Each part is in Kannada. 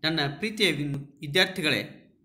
ನನ್ನ ಪ್ರೀತಿಯ ವಿನ್- ವಿದ್ಯಾರ್ಥಿಗಳೇ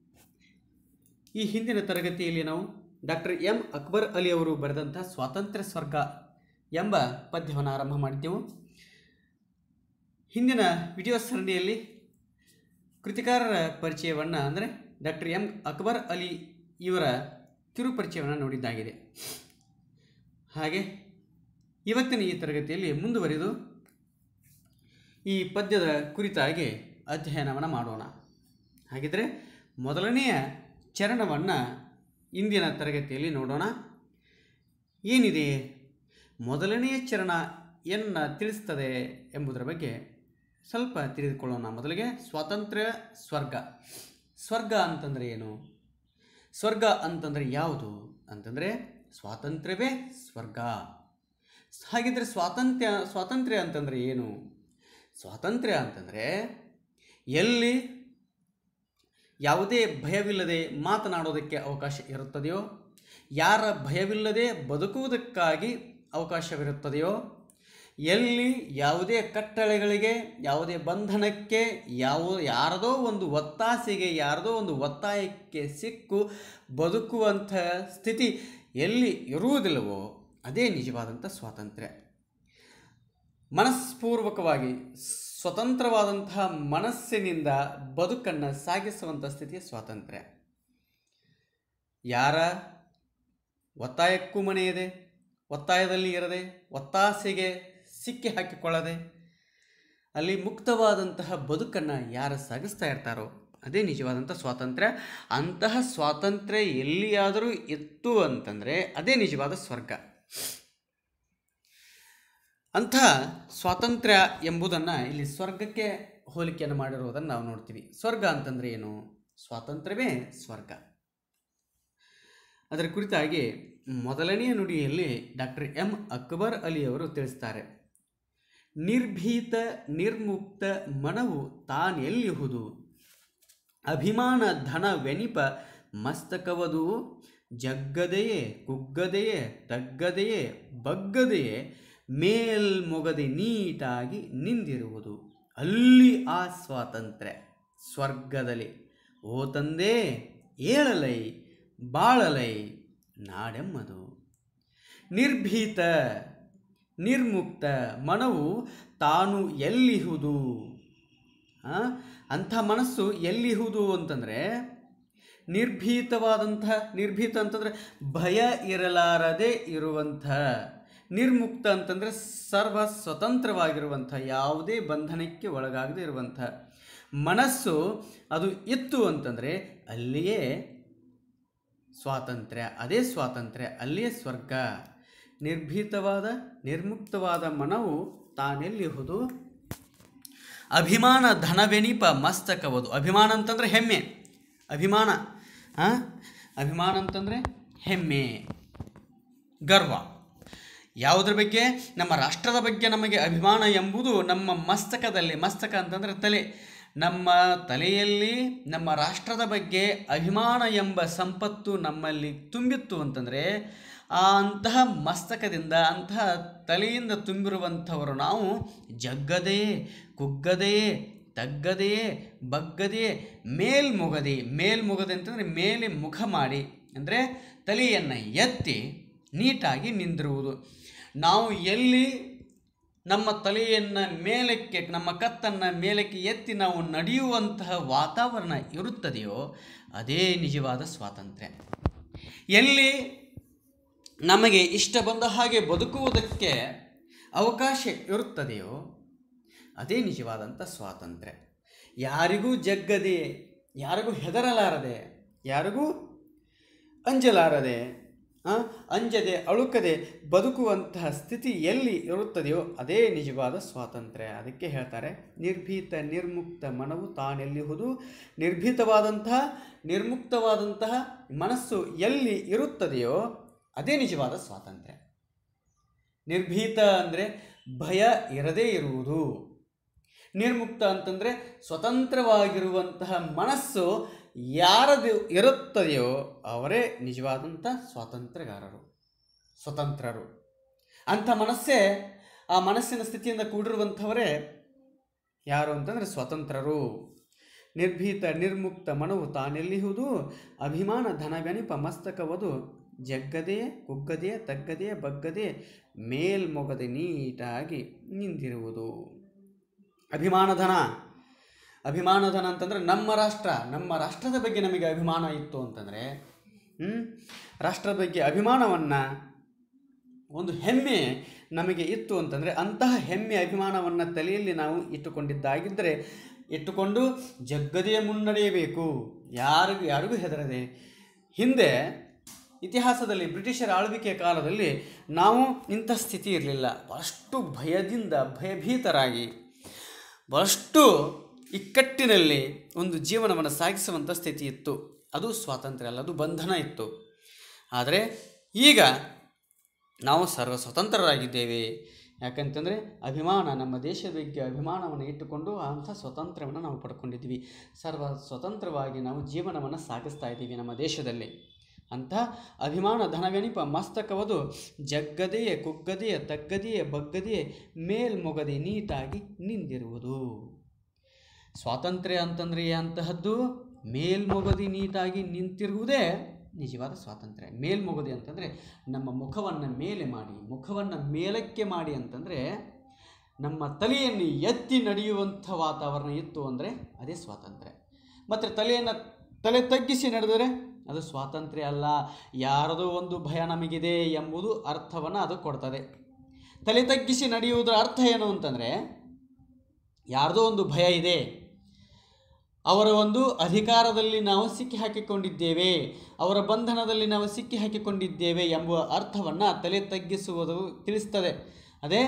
ಈ ಹಿಂದಿನ ತರಗತಿಯಲ್ಲಿ ನಾವು ಡಾಕ್ಟರ್ ಎಂ ಅಕ್ಬರ್ ಅಲಿ ಅವರು ಬರೆದಂಥ ಸ್ವಾತಂತ್ರ್ಯ ಸ್ವರ್ಗ ಎಂಬ ಪದ್ಯವನ್ನು ಆರಂಭ ಮಾಡಿದ್ದೆವು ಹಿಂದಿನ ವಿಡಿಯೋ ಸರಣಿಯಲ್ಲಿ ಕೃತಿಕಾರರ ಪರಿಚಯವನ್ನು ಅಂದರೆ ಡಾಕ್ಟರ್ ಎಂ ಅಕ್ಬರ್ ಅಲಿ ಇವರ ಕಿರು ಪರಿಚಯವನ್ನು ನೋಡಿದ್ದಾಗಿದೆ ಹಾಗೆ ಇವತ್ತಿನ ಈ ತರಗತಿಯಲ್ಲಿ ಮುಂದುವರಿದು ಈ ಪದ್ಯದ ಕುರಿತಾಗಿ ಅಧ್ಯಯನವನ್ನು ಮಾಡೋಣ ಹಾಗಿದ್ರೆ ಮೊದಲನೆಯ ಚರಣವನ್ನು ಇಂದಿನ ತರಗತಿಯಲ್ಲಿ ನೋಡೋಣ ಏನಿದೆ ಮೊದಲನೆಯ ಚರಣ ಏನು ತಿಳಿಸ್ತದೆ ಎಂಬುದರ ಬಗ್ಗೆ ಸ್ವಲ್ಪ ತಿಳಿದುಕೊಳ್ಳೋಣ ಮೊದಲಿಗೆ ಸ್ವಾತಂತ್ರ್ಯ ಸ್ವರ್ಗ ಸ್ವರ್ಗ ಅಂತಂದರೆ ಏನು ಸ್ವರ್ಗ ಅಂತಂದರೆ ಯಾವುದು ಅಂತಂದರೆ ಸ್ವಾತಂತ್ರ್ಯವೇ ಸ್ವರ್ಗ ಹಾಗಿದ್ರೆ ಸ್ವಾತಂತ್ರ್ಯ ಸ್ವಾತಂತ್ರ್ಯ ಅಂತಂದರೆ ಏನು ಸ್ವಾತಂತ್ರ್ಯ ಅಂತಂದರೆ ಎಲ್ಲಿ ಯಾವುದೇ ಭಯವಿಲ್ಲದೆ ಮಾತನಾಡೋದಕ್ಕೆ ಅವಕಾಶ ಇರುತ್ತದೆಯೋ ಯಾರ ಭಯವಿಲ್ಲದೆ ಬದುಕುವುದಕ್ಕಾಗಿ ಅವಕಾಶವಿರುತ್ತದೆಯೋ ಎಲ್ಲಿ ಯಾವುದೇ ಕಟ್ಟಳೆಗಳಿಗೆ ಯಾವುದೇ ಬಂಧನಕ್ಕೆ ಯಾವ ಯಾರದೋ ಒಂದು ಒತ್ತಾಸೆಗೆ ಯಾರದೋ ಒಂದು ಒತ್ತಾಯಕ್ಕೆ ಸಿಕ್ಕು ಬದುಕುವಂಥ ಸ್ಥಿತಿ ಎಲ್ಲಿ ಇರುವುದಿಲ್ಲವೋ ಅದೇ ನಿಜವಾದಂಥ ಸ್ವಾತಂತ್ರ್ಯ ಮನಸ್ಪೂರ್ವಕವಾಗಿ ಸ್ವತಂತ್ರವಾದಂತಹ ಮನಸ್ಸಿನಿಂದ ಬದುಕನ್ನು ಸಾಗಿಸುವಂಥ ಸ್ಥಿತಿಯ ಸ್ವಾತಂತ್ರ್ಯ ಯಾರ ಒತ್ತಾಯಕ್ಕೂ ಮನೆಯದೆ ಒತ್ತಾಯದಲ್ಲಿ ಇರದೆ ಒತ್ತಾಸೆಗೆ ಸಿಕ್ಕಿ ಹಾಕಿಕೊಳ್ಳದೆ ಅಲ್ಲಿ ಮುಕ್ತವಾದಂತಹ ಬದುಕನ್ನು ಯಾರು ಸಾಗಿಸ್ತಾ ಇರ್ತಾರೋ ಅದೇ ನಿಜವಾದಂಥ ಸ್ವಾತಂತ್ರ್ಯ ಅಂತಹ ಸ್ವಾತಂತ್ರ್ಯ ಎಲ್ಲಿಯಾದರೂ ಇತ್ತು ಅಂತಂದರೆ ಅದೇ ನಿಜವಾದ ಸ್ವರ್ಗ ಅಂಥ ಸ್ವಾತಂತ್ರ್ಯ ಎಂಬುದನ್ನು ಇಲ್ಲಿ ಸ್ವರ್ಗಕ್ಕೆ ಹೋಲಿಕೆಯನ್ನು ಮಾಡಿರುವುದನ್ನು ನಾವು ನೋಡ್ತೀವಿ ಸ್ವರ್ಗ ಅಂತಂದರೆ ಏನು ಸ್ವಾತಂತ್ರ್ಯವೇ ಸ್ವರ್ಗ ಅದರ ಕುರಿತಾಗಿ ಮೊದಲನೆಯ ನುಡಿಯಲ್ಲಿ ಡಾಕ್ಟರ್ ಎಂ ಅಕ್ಬರ್ ಅಲಿ ಅವರು ತಿಳಿಸ್ತಾರೆ ನಿರ್ಭೀತ ನಿರ್ಮುಕ್ತ ಮನವು ತಾನೆಲ್ಲಿಹುದು ಅಭಿಮಾನ ಧನ ವೆನಿಪ ಮಸ್ತಕವದು ಜಗ್ಗದೆಯೇ ಕುಗ್ಗದೆಯೇ ತಗ್ಗದೆಯೇ ಬಗ್ಗದೆಯೇ ಮೇಲ್ಮೊಗದೆ ನೀಟಾಗಿ ನಿಂದಿರುವುದು ಅಲ್ಲಿ ಆ ಸ್ವಾತಂತ್ರ್ಯ ಸ್ವರ್ಗದಲ್ಲಿ ಓ ತಂದೆ ಏಳಲೈ ಬಾಳಲೈ ನಾಡೆಮ್ಮದು ನಿರ್ಭೀತ ನಿರ್ಮುಕ್ತ ಮನವು ತಾನು ಎಲ್ಲಿಹುದು ಆ? ಅಂಥ ಮನಸ್ಸು ಎಲ್ಲಿಹುದು ಅಂತಂದರೆ ನಿರ್ಭೀತವಾದಂಥ ನಿರ್ಭೀತ ಅಂತಂದರೆ ಭಯ ಇರಲಾರದೆ ಇರುವಂಥ ನಿರ್ಮುಕ್ತ ಅಂತಂದರೆ ಸರ್ವ ಸ್ವತಂತ್ರವಾಗಿರುವಂಥ ಯಾವುದೇ ಬಂಧನಕ್ಕೆ ಒಳಗಾಗದೇ ಇರುವಂಥ ಮನಸ್ಸು ಅದು ಇತ್ತು ಅಂತಂದರೆ ಅಲ್ಲಿಯೇ ಸ್ವಾತಂತ್ರ್ಯ ಅದೇ ಸ್ವಾತಂತ್ರ್ಯ ಅಲ್ಲಿಯೇ ಸ್ವರ್ಗ ನಿರ್ಭೀತವಾದ ನಿರ್ಮುಕ್ತವಾದ ಮನವು ತಾನೆಲ್ಲಿಹುದು ಅಭಿಮಾನ ಧನವೆನಿಪ ಮಸ್ತಕವದು ಅಭಿಮಾನ ಅಂತಂದರೆ ಹೆಮ್ಮೆ ಅಭಿಮಾನ ಆ? ಅಭಿಮಾನ ಅಂತಂದರೆ ಹೆಮ್ಮೆ ಗರ್ವ ಯಾವುದ್ರ ಬಗ್ಗೆ ನಮ್ಮ ರಾಷ್ಟ್ರದ ಬಗ್ಗೆ ನಮಗೆ ಅಭಿಮಾನ ಎಂಬುದು ನಮ್ಮ ಮಸ್ತಕದಲ್ಲಿ ಮಸ್ತಕ ಅಂತಂದರೆ ತಲೆ ನಮ್ಮ ತಲೆಯಲ್ಲಿ ನಮ್ಮ ರಾಷ್ಟ್ರದ ಬಗ್ಗೆ ಅಭಿಮಾನ ಎಂಬ ಸಂಪತ್ತು ನಮ್ಮಲ್ಲಿ ತುಂಬಿತ್ತು ಅಂತಂದರೆ ಆ ಅಂತಹ ಮಸ್ತಕದಿಂದ ಅಂತಹ ತಲೆಯಿಂದ ತುಂಬಿರುವಂಥವರು ನಾವು ಜಗ್ಗದೆಯೇ ಕುಗ್ಗದೆಯೇ ತಗ್ಗದೆಯೇ ಬಗ್ಗದೆಯೇ ಮೇಲ್ಮುಗದೆ ಮೇಲ್ಮುಗದೆ ಅಂತಂದರೆ ಮೇಲೆ ಮುಖ ಮಾಡಿ ಅಂದರೆ ತಲೆಯನ್ನು ಎತ್ತಿ ನೀಟಾಗಿ ನಿಂದಿರುವುದು ನಾವು ಎಲ್ಲಿ ನಮ್ಮ ತಲೆಯನ್ನು ಮೇಲಕ್ಕೆ ನಮ್ಮ ಕತ್ತನ್ನು ಮೇಲಕ್ಕೆ ಎತ್ತಿ ನಾವು ನಡೆಯುವಂತಹ ವಾತಾವರಣ ಇರುತ್ತದೆಯೋ ಅದೇ ನಿಜವಾದ ಸ್ವಾತಂತ್ರ್ಯ ಎಲ್ಲಿ ನಮಗೆ ಇಷ್ಟ ಬಂದ ಹಾಗೆ ಬದುಕುವುದಕ್ಕೆ ಅವಕಾಶ ಇರುತ್ತದೆಯೋ ಅದೇ ನಿಜವಾದಂಥ ಸ್ವಾತಂತ್ರ್ಯ ಯಾರಿಗೂ ಜಗ್ಗದೆ ಯಾರಿಗೂ ಹೆದರಲಾರದೆ ಯಾರಿಗೂ ಅಂಜಲಾರದೆ ಆ, ಅಂಜದೆ ಅಳುಕದೆ ಬದುಕುವಂತಹ ಸ್ಥಿತಿ ಎಲ್ಲಿ ಇರುತ್ತದೆಯೋ ಅದೇ ನಿಜವಾದ ಸ್ವಾತಂತ್ರ್ಯ ಅದಕ್ಕೆ ಹೇಳ್ತಾರೆ ನಿರ್ಭೀತ ನಿರ್ಮುಕ್ತ ಮನವು ತಾನೆಲ್ಲಿಹುದು ನಿರ್ಭೀತವಾದಂತಹ ನಿರ್ಮುಕ್ತವಾದಂತಹ ಮನಸ್ಸು ಎಲ್ಲಿ ಇರುತ್ತದೆಯೋ ಅದೇ ನಿಜವಾದ ಸ್ವಾತಂತ್ರ್ಯ ನಿರ್ಭೀತ ಅಂದರೆ ಭಯ ಇರದೇ ಇರುವುದು ನಿರ್ಮುಕ್ತ ಅಂತಂದರೆ ಸ್ವತಂತ್ರವಾಗಿರುವಂತಹ ಮನಸ್ಸು ಯಾರದು ಇರುತ್ತದೆಯೋ ಅವರೇ ನಿಜವಾದಂಥ ಸ್ವಾತಂತ್ರ್ಯಗಾರರು ಸ್ವತಂತ್ರರು ಅಂಥ ಮನಸ್ಸೇ ಆ ಮನಸ್ಸಿನ ಸ್ಥಿತಿಯಿಂದ ಕೂಡಿರುವಂಥವರೇ ಯಾರು ಅಂತಂದರೆ ಸ್ವತಂತ್ರರು ನಿರ್ಭೀತ ನಿರ್ಮುಕ್ತ ಮನವು ತಾನೆಲ್ಲಿಹುದು ಅಭಿಮಾನ ಧನವೆನಿಪ ಮಸ್ತಕವದು ಜಗ್ಗದೆ ಕುಗ್ಗದೆ ತಗ್ಗದೆ ಬಗ್ಗದೆ ಮೇಲ್ಮೊಗದೆ ನೀಟಾಗಿ ನಿಂತಿರುವುದು ಅಭಿಮಾನಧನ ಅಭಿಮಾನಧನ ಅಂತಂದರೆ ನಮ್ಮ ರಾಷ್ಟ್ರ ನಮ್ಮ ರಾಷ್ಟ್ರದ ಬಗ್ಗೆ ನಮಗೆ ಅಭಿಮಾನ ಇತ್ತು ಅಂತಂದರೆ ಹ್ಮ್? ರಾಷ್ಟ್ರದ ಬಗ್ಗೆ ಅಭಿಮಾನವನ್ನು ಒಂದು ಹೆಮ್ಮೆ ನಮಗೆ ಇತ್ತು ಅಂತಂದರೆ ಅಂತಹ ಹೆಮ್ಮೆ ಅಭಿಮಾನವನ್ನು ತಲೆಯಲ್ಲಿ ನಾವು ಇಟ್ಟುಕೊಂಡಿದ್ದಾಗಿದ್ದರೆ ಇಟ್ಟುಕೊಂಡು ಜಗ್ಗದೇ ಮುನ್ನಡೆಯಬೇಕು ಯಾರಿಗೂ ಯಾರಿಗೂ ಹೆದರದೆ ಹಿಂದೆ ಇತಿಹಾಸದಲ್ಲಿ ಬ್ರಿಟಿಷರ ಆಳ್ವಿಕೆಯ ಕಾಲದಲ್ಲಿ ನಾವು ಇಂಥ ಸ್ಥಿತಿ ಇರಲಿಲ್ಲ ಭಾಳಷ್ಟು ಭಯದಿಂದ ಭಯಭೀತರಾಗಿ ಭಾಳಷ್ಟು ಇಕ್ಕಟ್ಟಿನಲ್ಲಿ ಒಂದು ಜೀವನವನ್ನು ಸಾಗಿಸುವಂಥ ಸ್ಥಿತಿ ಇತ್ತು ಅದು ಸ್ವಾತಂತ್ರ್ಯ ಅಲ್ಲ ಅದು ಬಂಧನ ಇತ್ತು ಆದರೆ ಈಗ ನಾವು ಸರ್ವ ಸ್ವತಂತ್ರರಾಗಿದ್ದೇವೆ ಯಾಕಂತಂದರೆ ಅಭಿಮಾನ ನಮ್ಮ ದೇಶದ ಬಗ್ಗೆ ಅಭಿಮಾನವನ್ನು ಇಟ್ಟುಕೊಂಡು ಅಂಥ ಸ್ವಾತಂತ್ರ್ಯವನ್ನು ನಾವು ಪಡ್ಕೊಂಡಿದ್ವಿ ಸರ್ವ ಸ್ವತಂತ್ರವಾಗಿ ನಾವು ಜೀವನವನ್ನು ಸಾಗಿಸ್ತಾ ಇದ್ದೀವಿ ನಮ್ಮ ದೇಶದಲ್ಲಿ ಅಂಥ ಅಭಿಮಾನ ಧನವೆನಿಪ ಮಸ್ತಕವದು ಜಗ್ಗದೆಯೇ ಕುಗ್ಗದೆಯೇ ತಗ್ಗದೆಯೇ ಬಗ್ಗದೆಯೇ ಮೇಲ್ಮೊಗದೆ ನೀಟಾಗಿ ನಿಂದಿರುವುದು ಸ್ವಾತಂತ್ರ್ಯ ಅಂತಂದರೆ ಅಂತಹದ್ದು ಮೇಲ್ಮೊಗದಿ ನೀಟಾಗಿ ನಿಂತಿರುವುದೇ ನಿಜವಾದ ಸ್ವಾತಂತ್ರ್ಯ ಮೇಲ್ಮೊಗದಿ ಅಂತಂದರೆ ನಮ್ಮ ಮುಖವನ್ನು ಮೇಲೆ ಮಾಡಿ ಮುಖವನ್ನು ಮೇಲಕ್ಕೆ ಮಾಡಿ ಅಂತಂದರೆ ನಮ್ಮ ತಲೆಯನ್ನು ಎತ್ತಿ ನಡೆಯುವಂಥ ವಾತಾವರಣ ಇತ್ತು ಅಂದರೆ ಅದೇ ಸ್ವಾತಂತ್ರ್ಯ ಮತ್ತು ತಲೆಯನ್ನು ತಲೆ ತಗ್ಗಿಸಿ ನಡೆದರೆ ಅದು ಸ್ವಾತಂತ್ರ್ಯ ಅಲ್ಲ ಯಾರದೋ ಒಂದು ಭಯ ನಮಗಿದೆ ಎಂಬುದು ಅರ್ಥವನ್ನು ಅದು ಕೊಡ್ತದೆ ತಲೆ ತಗ್ಗಿಸಿ ನಡೆಯುವುದರ ಅರ್ಥ ಏನು ಅಂತಂದರೆ ಯಾರದೋ ಒಂದು ಭಯ ಇದೆ ಅವರ ಒಂದು ಅಧಿಕಾರದಲ್ಲಿ ನಾವು ಸಿಕ್ಕಿ ಹಾಕಿಕೊಂಡಿದ್ದೇವೆ ಅವರ ಬಂಧನದಲ್ಲಿ ನಾವು ಸಿಕ್ಕಿ ಹಾಕಿಕೊಂಡಿದ್ದೇವೆ ಎಂಬುವ ಅರ್ಥವನ್ನು ತಲೆ ತಗ್ಗಿಸುವುದು ತಿಳಿಸ್ತದೆ ಅದೇ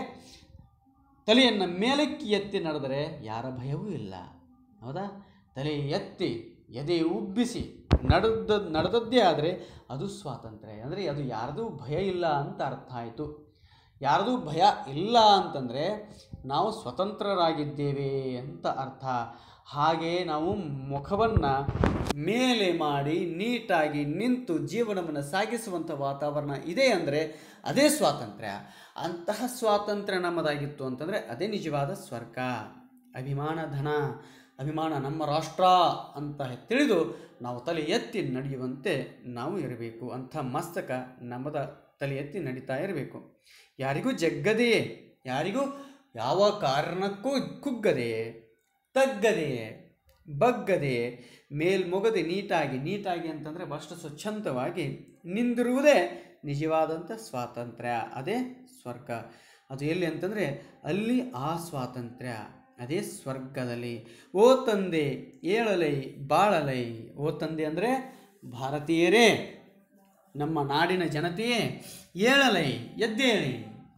ತಲೆಯನ್ನು ಮೇಲಕ್ಕೆ ಎತ್ತಿ ನಡೆದರೆ ಯಾರ ಭಯವೂ ಇಲ್ಲ ಹೌದಾ ತಲೆ ಎತ್ತಿ ಎದೆ ಉಬ್ಬಿಸಿ ನಡೆದ ನಡೆದದ್ದೇ ಆದರೆ ಅದು ಸ್ವಾತಂತ್ರ್ಯ ಅಂದರೆ ಅದು ಯಾರದೂ ಭಯ ಇಲ್ಲ ಅಂತ ಅರ್ಥ ಆಯಿತು ಯಾರದೂ ಭಯ ಇಲ್ಲ ಅಂತಂದರೆ ನಾವು ಸ್ವತಂತ್ರರಾಗಿದ್ದೇವೆ ಅಂತ ಅರ್ಥ ಹಾಗೆ ನಾವು ಮುಖವನ್ನು ಮೇಲೆ ಮಾಡಿ ನೀಟಾಗಿ ನಿಂತು ಜೀವನವನ್ನು ಸಾಗಿಸುವಂಥ ವಾತಾವರಣ ಇದೆ ಅಂದರೆ ಅದೇ ಸ್ವಾತಂತ್ರ್ಯ ಅಂತಹ ಸ್ವಾತಂತ್ರ್ಯ ನಮ್ಮದಾಗಿತ್ತು ಅಂತಂದರೆ ಅದೇ ನಿಜವಾದ ಸ್ವರ್ಗ ಅಭಿಮಾನ ಧನ ಅಭಿಮಾನ ನಮ್ಮ ರಾಷ್ಟ್ರ ಅಂತ ತಿಳಿದು ನಾವು ತಲೆ ಎತ್ತಿ ನಡೆಯುವಂತೆ ನಾವು ಇರಬೇಕು ಅಂಥ ಮಸ್ತಕ ನಮ್ಮದ ತಲೆ ಎತ್ತಿ ನಡೀತಾ ಇರಬೇಕು ಯಾರಿಗೂ ಜಗ್ಗದೆಯೇ ಯಾರಿಗೂ ಯಾವ ಕಾರಣಕ್ಕೂ ಕುಗ್ಗದೆಯೇ ತಗ್ಗದೆಯೇ ಬಗ್ಗದೆಯೇ ಮೇಲ್ಮೊಗದೆ ನೀಟಾಗಿ ನೀಟಾಗಿ ಅಂತಂದರೆ ಭಾಳಷ್ಟು ಸ್ವಚ್ಛಂದವಾಗಿ ನಿಂದಿರುವುದೇ ನಿಜವಾದಂಥ ಸ್ವಾತಂತ್ರ್ಯ ಅದೇ ಸ್ವರ್ಗ ಅದು ಎಲ್ಲಿ ಅಂತಂದರೆ ಅಲ್ಲಿ ಆ ಸ್ವಾತಂತ್ರ್ಯ ಅದೇ ಸ್ವರ್ಗದಲ್ಲಿ ಓ ತಂದೆ ಏಳಲೈ ಬಾಳಲೈ ಓ ತಂದೆ ಅಂದರೆ ಭಾರತೀಯರೇ ನಮ್ಮ ನಾಡಿನ ಜನತೆಯೇ ಏಳಲೈ ಎದ್ದೇಳಿ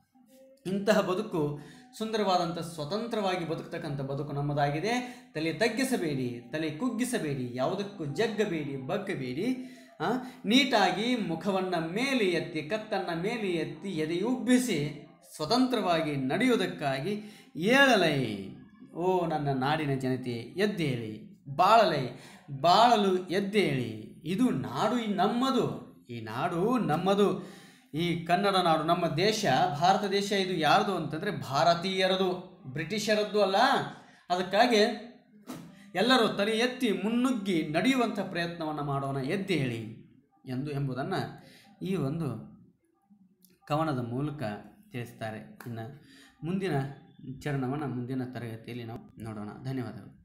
ಇಂತಹ ಬದುಕು ಸುಂದರವಾದಂಥ ಸ್ವತಂತ್ರವಾಗಿ ಬದುಕತಕ್ಕಂಥ ಬದುಕು ನಮ್ಮದಾಗಿದೆ ತಲೆ ತಗ್ಗಿಸಬೇಡಿ ತಲೆ ಕುಗ್ಗಿಸಬೇಡಿ ಯಾವುದಕ್ಕೂ ಜಗ್ಗಬೇಡಿ ಬಗ್ಗಬೇಡಿ ಆ, ನೀಟಾಗಿ ಮುಖವನ್ನು ಮೇಲೆ ಎತ್ತಿ ಕತ್ತನ್ನು ಮೇಲೆ ಎತ್ತಿ ಎದೆಯುಬ್ಬಿಸಿ ಸ್ವತಂತ್ರವಾಗಿ ನಡೆಯುವುದಕ್ಕಾಗಿ ಏಳಲೈ ಓ ನನ್ನ ನಾಡಿನ ಜನತೆ ಎದ್ದೇಳಿ ಬಾಳಲೈ ಬಾಳಲು ಎದ್ದೇಳಿ ಇದು ನಾಡು ಈ ನಮ್ಮದು ಈ ನಾಡು ನಮ್ಮದು ಈ ಕನ್ನಡ ನಾಡು ನಮ್ಮ ದೇಶ ಭಾರತ ದೇಶ ಇದು ಯಾರ್ದು ಅಂತಂದರೆ ಭಾರತೀಯರದು ಬ್ರಿಟಿಷರದ್ದು ಅಲ್ಲ ಅದಕ್ಕಾಗಿ ಎಲ್ಲರೂ ತಲೆ ಎತ್ತಿ ಮುನ್ನುಗ್ಗಿ ನಡೆಯುವಂಥ ಪ್ರಯತ್ನವನ್ನು ಮಾಡೋಣ ಎದ್ದೇಳಿ ಎಂದು ಎಂಬುದನ್ನು ಈ ಒಂದು ಕವನದ ಮೂಲಕ ತಿಳಿಸ್ತಾರೆ ಇನ್ನು ಮುಂದಿನ ಚರಣವನ್ನು ಮುಂದಿನ ತರಗತಿಯಲ್ಲಿ ನಾವು ನೋಡೋಣ ಧನ್ಯವಾದಗಳು